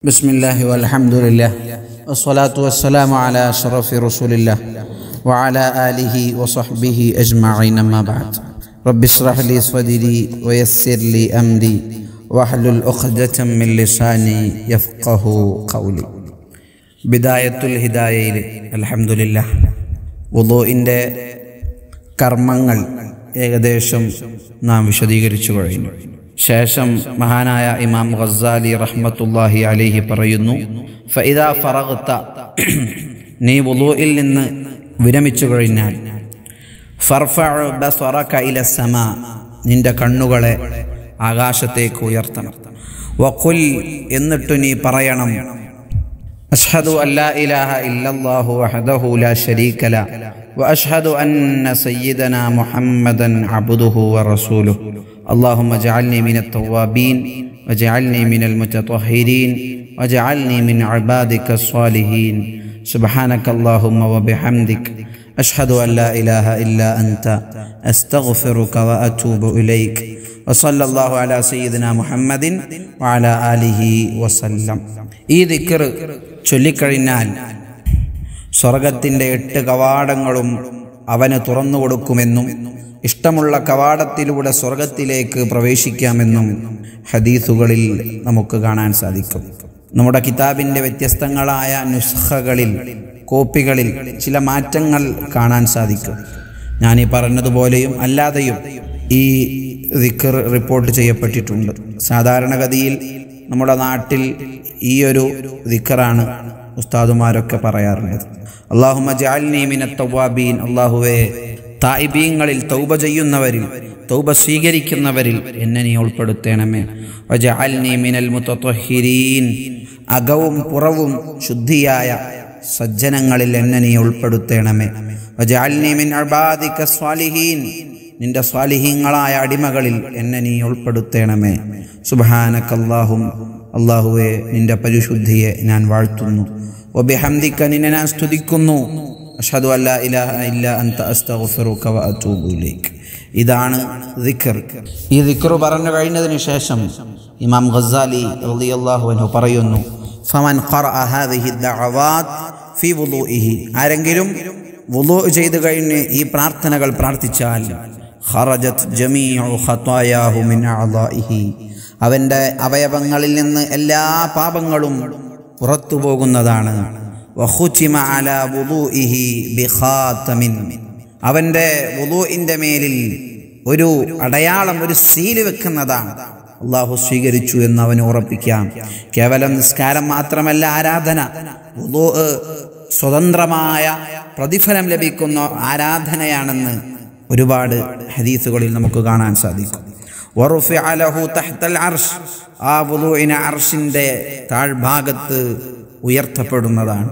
بسم الله والحمد لله والصلاة والسلام على أشرف رسول الله وعلى آله وصحبه أجمعين أما بعد رب اشرح لي صدري ويسر لي أمري واحلل عقدة من لساني يفقه قولي ബിദായത്തുൽ ഹിദായയിൽ അലഹമുല്ല വുളുവിൻ്റെ കർമ്മങ്ങൾ ഏകദേശം നാം വിശദീകരിച്ചു കഴിഞ്ഞു ശേഷം മഹാനായ ഇമാം ഖസാലി റഹ്മത്തുല്ലാഹി അലിഹി പറയുന്നു ഫൈദ ഫറഗത്ത നീ വുളുവിൽ നിന്ന് വിരമിച്ചു കഴിഞ്ഞാൽ ഫർഫഅ ബസ്വറക ഇല സമാ നിന്റെ കണ്ണുകളെ ആകാശത്തേക്ക് ഉയർത്തണം വഖുൽ എന്നിട്ട് നീ പറയണം أشهد أن لا إله إلا الله وحده لا شريك له وأشهد أن سيدنا محمدا عبده ورسوله اللهم اجعلني من التوابين واجعلني من المتطهرين واجعلني من عبادك الصالحين سبحانك اللهم وبحمدك أشهد أن لا إله إلا أنت أستغفرك وأتوب إليك وصلى الله على سيدنا محمد وعلى آله وسلم ഈ ദിക്കർ ചൊല്ലിക്കഴിഞ്ഞാൽ സ്വർഗത്തിൻ്റെ എട്ട് കവാടങ്ങളും അവന് തുറന്നു കൊടുക്കുമെന്നും ഇഷ്ടമുള്ള കവാടത്തിലൂടെ സ്വർഗത്തിലേക്ക് പ്രവേശിക്കാമെന്നും ഹദീസുകളിൽ നമുക്ക് കാണാൻ സാധിക്കും നമ്മുടെ കിതാബിൻ്റെ വ്യത്യസ്തങ്ങളായ നുസ്ഖകളിൽ കോപ്പികളിൽ ചില മാറ്റങ്ങൾ കാണാൻ സാധിക്കും ഞാൻ ഈ പറഞ്ഞതുപോലെയും അല്ലാതെയും ഈ ദിക്കർ റിപ്പോർട്ട് ചെയ്യപ്പെട്ടിട്ടുണ്ട് സാധാരണഗതിയിൽ നമ്മുടെ നാട്ടിൽ ഈ ഒരു ദിക്കറാണ് ഉസ്താദുമാരൊക്കെ പറയാറുള്ളത് അള്ളാഹുമ ജാലിനി മിനത്തവാബീൻ അള്ളാഹുവെ തായിബീങ്ങളിൽ തൗബ ചെയ്യുന്നവരിൽ തൗബ സ്വീകരിക്കുന്നവരിൽ എന്നെ നീ ഉൾപ്പെടുത്തണമേ വജഅൽനി മിനൽ മുത്തത്വഹിരീൻ അകവും പുറവും ശുദ്ധിയായ സജ്ജനങ്ങളിൽ എന്നെ നീ ഉൾപ്പെടുത്തണമേ വജഅൽനി മിൻ അബാദിക സ്വാലിഹീൻ നിന്റെ സ്വാലിഹീങ്ങളായ അടിമകളിൽ എന്നെ നീ ഉൾപ്പെടുത്തണമേ സുബാനക്കല്ലാഹും അള്ളാഹുവെ നിന്റെ പരിശുദ്ധിയെ ഞാൻ വാഴ്ത്തുന്നു ഒബിഹംദിക്ക നിന്നെ ഞാൻ സ്തുതിക്കുന്നു അഷദു അല്ല ഇലാഹ ഇല്ല അന്ത അസ്തഗ്ഫിറുക വ അതൂബു ഇലൈക് ഇതാണ് ദിക്ർ ഈ ദിക്ർ പറഞ്ഞു കഴിഞ്ഞതിന് ശേഷം ഇമാം ഗസാലി റളിയല്ലാഹു അൻഹു പറയുന്നു ഫമൻ ഖറഅ ഹാദിഹി ദഅവാത് ഫി വുളൂഇഹി ആരെങ്കിലും വുളൂ ചെയ്തു കഴിഞ്ഞ് ഈ പ്രാർത്ഥനകൾ പ്രാർത്ഥിച്ചാൽ ഖറജത് ജമീഉ ഖതായാഹു മിൻ അഅദാഇഹി അവൻ്റെ അവയവങ്ങളിൽ നിന്ന് എല്ലാ പാപങ്ങളും പുറത്തു പോകുന്നതാണ് അവൻ്റെ വുളുവിൻ്റെ മേലിൽ ഒരു അടയാളം ഒരു സീല് വെക്കുന്നതാണ് അള്ളാഹു സ്വീകരിച്ചു എന്ന് അവന് ഉറപ്പിക്കാം കേവലം നിസ്കാരം മാത്രമല്ല ആരാധന വുളു സ്വതന്ത്രമായ പ്രതിഫലം ലഭിക്കുന്ന ആരാധനയാണെന്ന് ഒരുപാട് ഹദീസുകളിൽ നമുക്ക് കാണാൻ സാധിക്കും ആ വുളുവിന് അർഷിന്റെ താഴ്ഭാഗത്ത് ഉയർത്തപ്പെടുന്നതാണ്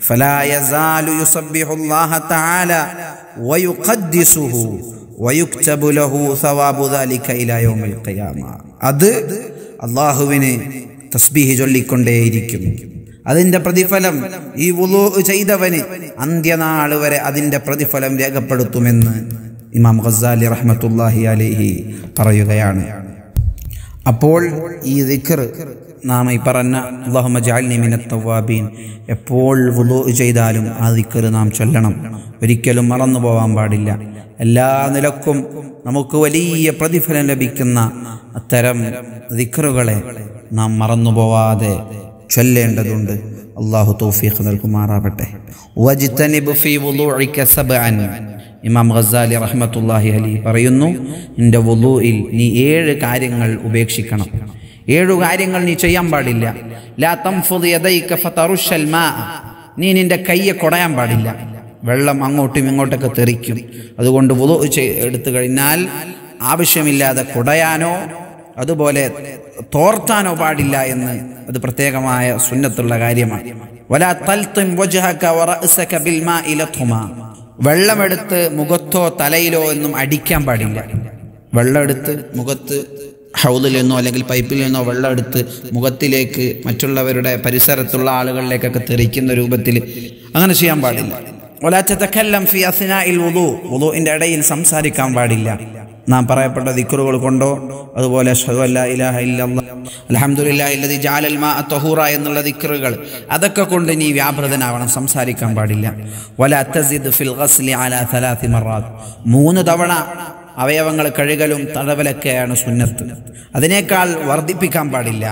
അത് അള്ളാഹുവിന് തസ്ബീഹ് ചൊല്ലിക്കൊണ്ടേയിരിക്കും അതിന്റെ പ്രതിഫലം ഈ വുളു ചെയ്തവന് അന്ത്യനാൾ വരെ അതിന്റെ പ്രതിഫലം രേഖപ്പെടുത്തുമെന്ന് ഇമാം ഖസാലി റഹ്മത്തുല്ലാഹി അലിഹി പറയുകയാണ് അപ്പോൾ ഈ ദിക്കർ നാം ഈ പറഞ്ഞ അള്ളാഹുമ ജാലിനി മിനത്തവാബീൻ എപ്പോൾ വുളു ചെയ്താലും ആ ദിക്കർ നാം ചൊല്ലണം ഒരിക്കലും മറന്നു പോകാൻ പാടില്ല എല്ലാ നിലക്കും നമുക്ക് വലിയ പ്രതിഫലം ലഭിക്കുന്ന അത്തരം ദിക്കറുകളെ നാം മറന്നു പോവാതെ ചൊല്ലേണ്ടതുണ്ട് അള്ളാഹു തൗഫീഖ് നൽകുമാറാവട്ടെ വജ്തനിബ് ഫീ വുളൂഇക സബ്അൻ ഇമാം ഖസാലി റഹ്മത്തുല്ലാഹി അലി പറയുന്നു നിന്റെ വുളുയിൽ നീ ഏഴ് കാര്യങ്ങൾ ഉപേക്ഷിക്കണം ഏഴു കാര്യങ്ങൾ നീ ചെയ്യാൻ പാടില്ല ലാ തംഫുദ് യദൈക ഫതറുഷൽ മാ നീ നിന്റെ കയ്യെ കൊടയാൻ പാടില്ല വെള്ളം അങ്ങോട്ടും ഇങ്ങോട്ടൊക്കെ തെറിക്കും അതുകൊണ്ട് വുളു എടുത്തു കഴിഞ്ഞാൽ ആവശ്യമില്ലാതെ കുടയാനോ അതുപോലെ തോർത്താനോ പാടില്ല എന്ന് അത് പ്രത്യേകമായ സുന്നത്തുള്ള കാര്യമാണ് വലാ തൽത്തും വജ്ഹക വറഅസക ബിൽമാഇ ലത്ഹുമാ വെള്ളമെടുത്ത് മുഖത്തോ തലയിലോ എന്നും അടിക്കാൻ പാടില്ല വെള്ളമെടുത്ത് മുഖത്ത് ഹൗദിൽ നിന്നോ അല്ലെങ്കിൽ പൈപ്പിൽ നിന്നോ വെള്ളം എടുത്ത് മുഖത്തിലേക്ക് മറ്റുള്ളവരുടെ പരിസരത്തുള്ള ആളുകളിലേക്കൊക്കെ തെറിക്കുന്ന രൂപത്തിൽ അങ്ങനെ ചെയ്യാൻ പാടില്ല ഒലാറ്റത്തക്കെല്ലാം ഫി അസിനായിൽ വുളു വുളുവിൻ്റെ ഇടയിൽ സംസാരിക്കാൻ പാടില്ല നാം പറയപ്പെട്ട ദിക്റുകൾ കൊണ്ടോ അതുപോലെ അഷ്ഹദു അല്ലാ ഇലാഹ ഇല്ലല്ലാഹ് അൽഹംദുലില്ലാഹി അല്ലദീ ജഅലൽ മാഅ തഹൂറ എന്നുള്ള ദിക്റുകൾ അതൊക്കെ കൊണ്ട് നീ വ്യാപൃതനാവണം സംസാരിക്കാൻ പാടില്ല വല തസിദ് ഫിൽ ഗസ്ലി അലാ തലാത്തി മറാത്ത് മൂന്ന് തവണ അവയവങ്ങൾ കഴുകലും തടവലൊക്കെയാണ് സുന്നത്ത് അതിനേക്കാൾ വർദ്ധിപ്പിക്കാൻ പാടില്ല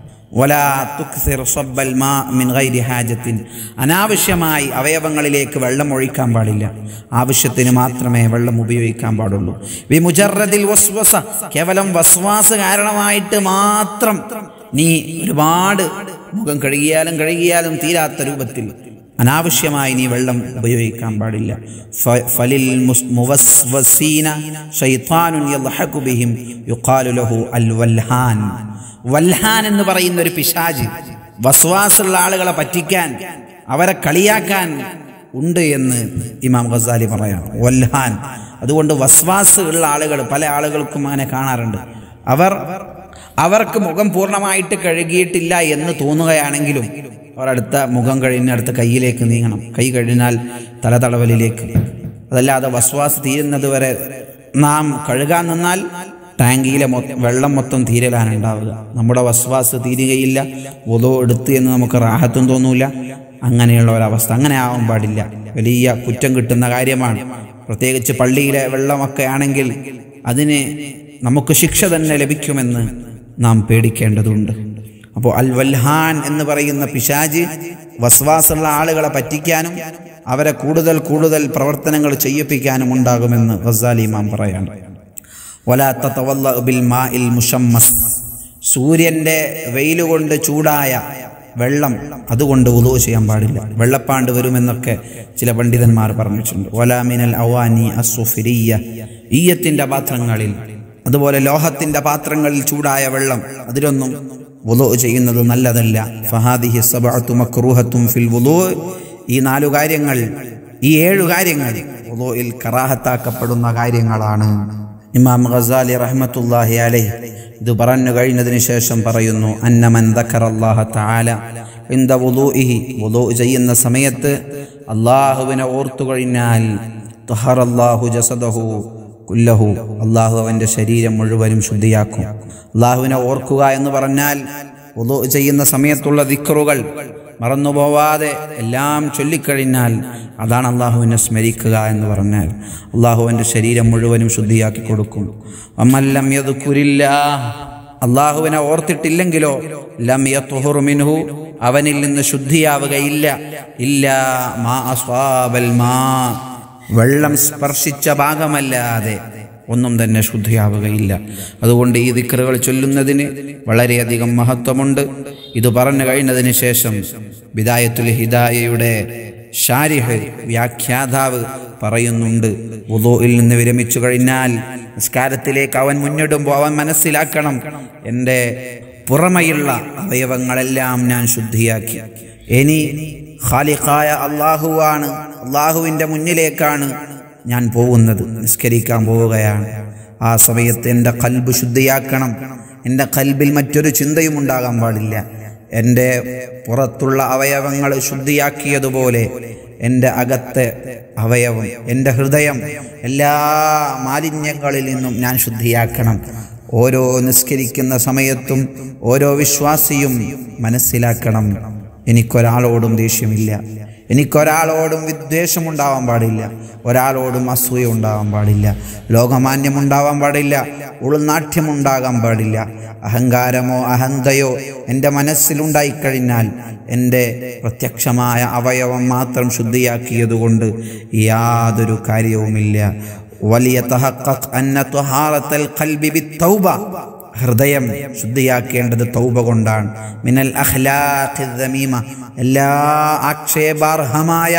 വലാ തുക്സിർ സബ്ബൽ മാ മിൻ ഗൈരി ഹാജത്തിൻ അനാവശ്യമായി അവയവങ്ങളിലേക്ക് വെള്ളം ഒഴിക്കാൻ പാടില്ല ആവശ്യത്തിന് മാത്രമേ വെള്ളം ഉപയോഗിക്കാൻ പാടുള്ളൂ വി മുജറദിൽ വസ്വസ കേവലം വസ്വാസ് കാരണമായിട്ട് മാത്രം നീ ഒരുപാട് മുഖം കഴുകിയാലും കഴുകിയാലും തീരാത്ത രൂപത്തിൽ അനാവശ്യമായി നീ വെള്ളം ഉപയോഗിക്കാൻ പാടില്ല ഫ- ഫലിൽ മുസ്- മുവസ്വസീന ശൈത്താനുൻ യദ്ഹഖു ബിഹിം യുഖാലു ലഹു അൽ വൽഹാൻ വൽഹാൻ എന്ന് പറയുന്ന ഒരു പിശാജ് വസ്വാസുള്ള ആളുകളെ പറ്റിക്കാൻ അവരെ കളിയാക്കാൻ ഉണ്ട് എന്ന് ഇമാം ഖസാലി പറയാം വൽഹാൻ അതുകൊണ്ട് വസ്വാസ് ഉള്ള ആളുകൾ പല ആളുകൾക്കും അങ്ങനെ കാണാറുണ്ട് അവർ അവർക്ക് മുഖം പൂർണ്ണമായിട്ട് കഴുകിയിട്ടില്ല എന്ന് തോന്നുകയാണെങ്കിലും അവരടുത്ത മുഖം കഴിഞ്ഞടുത്ത കയ്യിലേക്ക് നീങ്ങണം കൈ കഴിഞ്ഞാൽ തലതടവലിലേക്ക് അതല്ലാതെ വസ്വാസ് തീരുന്നത് വരെ നാം കഴുകാൻ നിന്നാൽ ടാങ്കിയിലെ മൊ- വെള്ളം മൊത്തം തീരലാണ് ഉണ്ടാവുക നമ്മുടെ വസ്വാസ് തീരുകയില്ല ഒതോ എടുത്ത് എന്ന് നമുക്ക് റാഹത്തും തോന്നൂല അങ്ങനെയുള്ള ഒരവസ്ഥ അങ്ങനെ ആവാൻ പാടില്ല വലിയ കുറ്റം കിട്ടുന്ന കാര്യമാണ് പ്രത്യേകിച്ച് പള്ളിയിലെ വെള്ളമൊക്കെ ആണെങ്കിൽ അതിന് നമുക്ക് ശിക്ഷ തന്നെ ലഭിക്കുമെന്ന് നാം പേടിക്കേണ്ടതുണ്ട് അപ്പോൾ അൽ വൽഹാൻ എന്ന് പറയുന്ന പിശാജ് വസ്വാസുള്ള ആളുകളെ പറ്റിക്കാനും അവരെ കൂടുതൽ കൂടുതൽ പ്രവർത്തനങ്ങൾ ചെയ്യിപ്പിക്കാനും ഉണ്ടാകുമെന്ന് ഗസാലി ഇമാം പറയാണ് വലാ തതവല്ല ബിൽ മാഇൽ മുഷമ്മസ് സൂര്യന്റെ വെയിൽ കൊണ്ട് ചൂടായ വെള്ളം അതുകൊണ്ട് ഉദോ ചെയ്യാൻ പാടില്ല വെള്ളപ്പാണ്ട് വരുമെന്നൊക്കെ ചില പണ്ഡിതന്മാർ പറഞ്ഞിട്ടുണ്ട് വലാമിനൽ അവാനി അസുഫിരിയ ഈയത്തിന്റെ പാത്രങ്ങളിൽ അതുപോലെ ലോഹത്തിന്റെ പാത്രങ്ങളിൽ ചൂടായ വെള്ളം അതിലൊന്നും വുളു ചെയ്യുന്നത് നല്ലതല്ല ഫഹാദിഹി സബഅത്തു മക്റൂഹത്തും ഫിൽ വുളു ഈ നാലു കാര്യങ്ങൾ ഈ ഏഴു കാര്യങ്ങൾ വുളുയിൽ കറാഹത്താക്കപ്പെടുന്ന കാര്യങ്ങളാണ് ഇമാം ഖസാലി റഹ്മത്തുല്ലാഹി അലൈഹി ഇത് പറഞ്ഞു കഴിഞ്ഞതിന് ശേഷം പറയുന്നു അന്നമൻ ദക്കറല്ലാഹ തആല ഇന്ദ വുളൂഇഹി വുളൂ ചെയ്യുന്ന സമയത്ത് അള്ളാഹുവിനെ ഓർത്തു കഴിഞ്ഞാൽ തഹറല്ലാഹു ജസദഹു കുല്ലഹു അള്ളാഹു അവൻ്റെ ശരീരം മുഴുവനും ശുദ്ധിയാക്കും അള്ളാഹുവിനെ ഓർക്കുക എന്ന് പറഞ്ഞാൽ വുളൂ ചെയ്യുന്ന സമയത്തുള്ള ദിക്റുകൾ മറന്നുപോവാതെ എല്ലാം ചൊല്ലിക്കഴിഞ്ഞാൽ അതാണ് അള്ളാഹുവിനെ സ്മരിക്കുക എന്ന് പറഞ്ഞാൽ അള്ളാഹുവിൻ്റെ ശരീരം മുഴുവനും ശുദ്ധിയാക്കി കൊടുക്കും അമ്മല്ലം യദ്കുരില്ല അള്ളാഹുവിനെ ഓർത്തിട്ടില്ലെങ്കിലോ ലം യത്ഹുറു മിൻഹു അവനിൽ നിന്ന് ശുദ്ധിയാവുകയില്ല ഇല്ല മാ അസ്വാബൽ മാ വെള്ളം സ്പർശിച്ച ഭാഗമല്ലാതെ ഒന്നും തന്നെ ശുദ്ധിയാവുകയില്ല അതുകൊണ്ട് ഈ ദിക്കറുകൾ ചൊല്ലുന്നതിന് വളരെയധികം മഹത്വമുണ്ട് ഇത് പറഞ്ഞു കഴിഞ്ഞതിന് ശേഷം ബിദായത്തുൽ ഹിദായയുടെ ഷാരിഹ് വ്യാഖ്യാതാവ് പറയുന്നുണ്ട് വുദൂഇൽ നിന്ന് വിരമിച്ചു കഴിഞ്ഞാൽ നിസ്കാരത്തിലേക്ക് അവൻ മുന്നിടുമ്പോൾ അവൻ മനസ്സിലാക്കണം എൻ്റെ പുറമെയുള്ള അവയവങ്ങളെല്ലാം ഞാൻ ശുദ്ധിയാക്കി ഇനി ഖാലിഖായ അള്ളാഹുവാണ് അള്ളാഹുവിൻ്റെ മുന്നിലേക്കാണ് ഞാൻ പോകുന്നത് നിസ്കരിക്കാൻ പോവുകയാണ് ആ സമയത്ത് എൻ്റെ കൽബ് ശുദ്ധിയാക്കണം എൻ്റെ കൽബിൽ മറ്റൊരു ചിന്തയും ഉണ്ടാകാൻ പാടില്ല എൻ്റെ പുറത്തുള്ള അവയവങ്ങൾ ശുദ്ധിയാക്കിയതുപോലെ എൻ്റെ അകത്തെ അവയവം എൻ്റെ ഹൃദയം എല്ലാ മാലിന്യങ്ങളിൽ നിന്നും ഞാൻ ശുദ്ധിയാക്കണം ഓരോ നിസ്കരിക്കുന്ന സമയത്തും ഓരോ വിശ്വാസിയും മനസ്സിലാക്കണം എനിക്കൊരാളോടും ദേഷ്യമില്ല എനിക്കൊരാളോടും വിദ്വേഷം ഉണ്ടാവാൻ പാടില്ല ഒരാളോടും അസൂയ ഉണ്ടാവാൻ പാടില്ല ലോകമാന്യം ഉണ്ടാവാൻ പാടില്ല ഉൾനാട്യം ഉണ്ടാകാൻ പാടില്ല അഹങ്കാരമോ അഹന്തയോ എൻ്റെ മനസ്സിലുണ്ടായിക്കഴിഞ്ഞാൽ എൻ്റെ പ്രത്യക്ഷമായ അവയവം മാത്രം ശുദ്ധിയാക്കിയതുകൊണ്ട് യാതൊരു കാര്യവുമില്ല വലിയ അന്ന തുഹാറത്തൽ ഖൽബി ബിത്തൗബ ഹൃദയം ശുദ്ധിയാക്കേണ്ടത് തൗബ കൊണ്ടാണ് മിനൽ അഖ്ലാഖി ദമീമ എല്ലാ ആക്ഷേപാർഹമായ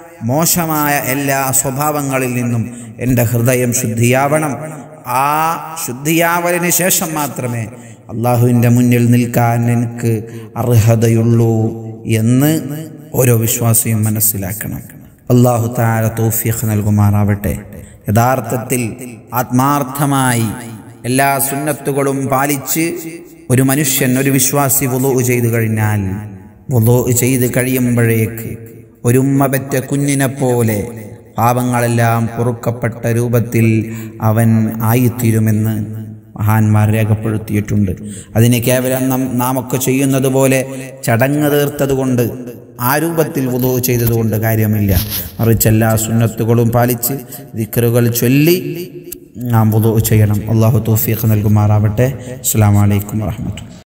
മോശമായ എല്ലാ സ്വഭാവങ്ങളിൽ നിന്നും എൻ്റെ ഹൃദയം ശുദ്ധിയാവണം ആ ശുദ്ധിയാവലിന് ശേഷം മാത്രമേ അള്ളാഹുവിൻ്റെ മുന്നിൽ നിൽക്കാൻ എനിക്ക് അർഹതയുള്ളൂ എന്ന് ഓരോ വിശ്വാസിയും മനസ്സിലാക്കണം അള്ളാഹു താര തൗഫീഖ് നൽകുമാറാവട്ടെ യഥാർത്ഥത്തിൽ ആത്മാർത്ഥമായി എല്ലാ സുന്നത്തുകളും പാലിച്ച് ഒരു മനുഷ്യൻ ഒരു വിശ്വാസി വുളു ചെയ്തു കഴിഞ്ഞാൽ വുളു ചെയ്ത് കഴിയുമ്പോഴേക്ക് ഒരു ഉമ്മ പറ്റ കുഞ്ഞിനെ പോലെ പാപങ്ങളെല്ലാം പൊറുക്കപ്പെട്ട രൂപത്തിൽ അവൻ ആയിത്തീരുമെന്ന് മഹാന്മാർ രേഖപ്പെടുത്തിയിട്ടുണ്ട് അതിന് കേവലം നാം നാം ഒക്കെ ചെയ്യുന്നത് പോലെ ചടങ്ങ് തീർത്തത് കൊണ്ട് ആ രൂപത്തിൽ വുളു ചെയ്തതുകൊണ്ട് കാര്യമില്ല മറിച്ച് എല്ലാ സുന്നത്തുകളും പാലിച്ച് ദിക്കറുകൾ ചൊല്ലി നാം വുളു ചെയ്യണം അള്ളാഹു തൗഫീഖ് നൽകുമാറാവട്ടെ അസ്സാം വലൈക്കും വാഹമത്തു